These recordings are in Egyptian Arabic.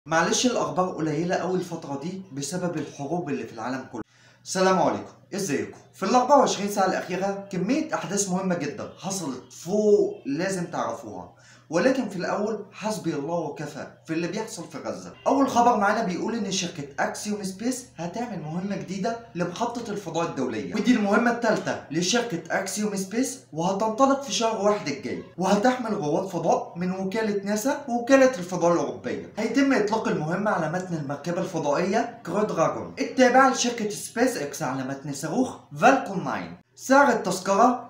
معلش الأخبار قليلة أوي الفترة دي بسبب الحروب اللي في العالم كله. السلام عليكم، ازيكم؟ في ال 24 ساعة الأخيرة كمية أحداث مهمة جدا حصلت فوق لازم تعرفوها. ولكن في الأول حسبي الله وكفى في اللي بيحصل في غزة. أول خبر معانا بيقول إن شركة أكسيوم سبيس هتعمل مهمة جديدة لمحطة الفضاء الدولية، ودي المهمة الثالثة لشركة أكسيوم سبيس وهتنطلق في شهر واحد الجاي، وهتحمل رواد فضاء من وكالة ناسا ووكالة الفضاء الأوروبية. هيتم إطلاق المهمة على متن المركبة الفضائية كرو دراجون التابعة لشركة سبيس إكس على متن صاروخ فالكون 9. سعر التذكرة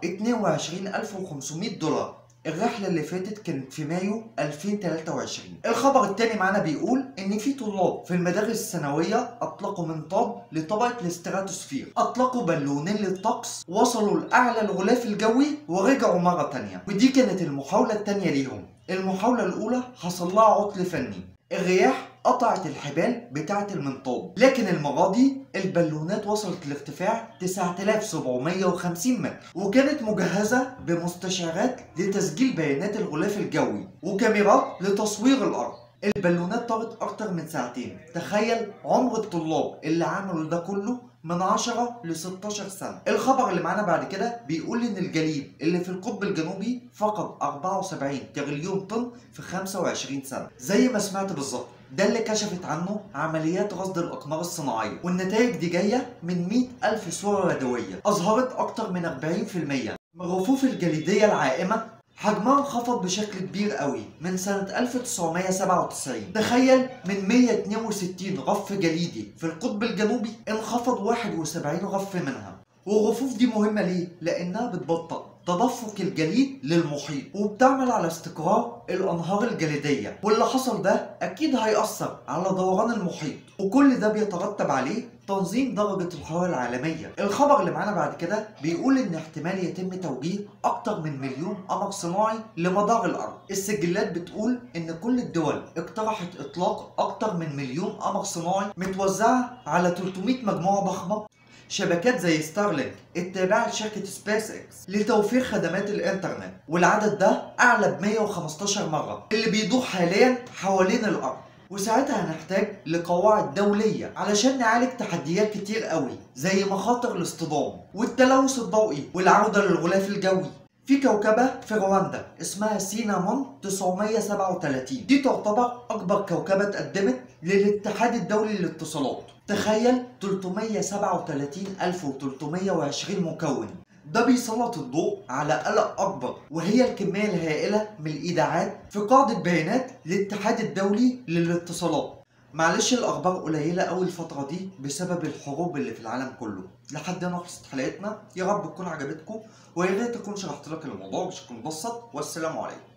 22500 دولار الرحلة اللي فاتت كانت في مايو 2023 الخبر التاني معانا بيقول ان في طلاب في المدارس الثانوية اطلقوا منطاد لطبقة الاستراتوسفير اطلقوا بالونين للطقس وصلوا لاعلى الغلاف الجوي ورجعوا مرة تانية ودي كانت المحاولة التانية ليهم المحاولة الاولى حصل لها عطل فني الرياح قطعت الحبال بتاعة المنطاد لكن المرة دي البالونات وصلت لارتفاع 9750 متر وكانت مجهزة بمستشعرات لتسجيل بيانات الغلاف الجوي وكاميرات لتصوير الأرض البالونات طارت أكتر من ساعتين تخيل عمر الطلاب اللي عملوا ده كله من 10 ل 16 سنة الخبر اللي معانا بعد كده بيقول ان الجليد اللي في القطب الجنوبي فقد 74 تريليون طن في 25 سنة زي ما سمعت بالظبط ده اللي كشفت عنه عمليات رصد الأقمار الصناعية والنتائج دي جاية من 100 ألف صورة يدوية أظهرت أكتر من 40% من الرفوف الجليدية العائمة حجمها انخفض بشكل كبير قوي من سنة 1997 تخيل من 162 رف جليدي في القطب الجنوبي انخفض 71 رف منها والرفوف دي مهمة ليه؟ لأنها بتبطئ تدفق الجليد للمحيط وبتعمل على استقرار الانهار الجليديه واللي حصل ده اكيد هيأثر على دوران المحيط وكل ده بيترتب عليه تنظيم درجة الحرارة العالمية الخبر اللي معانا بعد كده بيقول ان احتمال يتم توجيه اكتر من مليون قمر صناعي لمدار الارض السجلات بتقول ان كل الدول اقترحت اطلاق اكتر من مليون قمر صناعي متوزعة على 300 مجموعة ضخمة شبكات زي ستارلينك التابعة لشركة سبيس اكس لتوفير خدمات الانترنت والعدد ده اعلى ب 115 مرة اللي بيدور حاليا حوالين الارض وساعتها هنحتاج لقواعد دولية علشان نعالج تحديات كتير قوي زي مخاطر الاصطدام والتلوث الضوئي والعودة للغلاف الجوي في كوكبة في رواندا اسمها سينامون 937 دي تعتبر أكبر كوكبة اتقدمت للاتحاد الدولي للاتصالات تخيل 333320 مكون ده بيسلط الضوء على قلق أكبر وهي الكمية الهائلة من الإيداعات في قاعدة بيانات الاتحاد الدولي للاتصالات معلش الأخبار قليلة أوي الفترة دي بسبب الحروب اللي في العالم كله لحد هنا خلصت حلقتنا يا رب تكون عجبتكم ويا ريت أكون شرحت لك الموضوع بشكل مبسط والسلام عليكم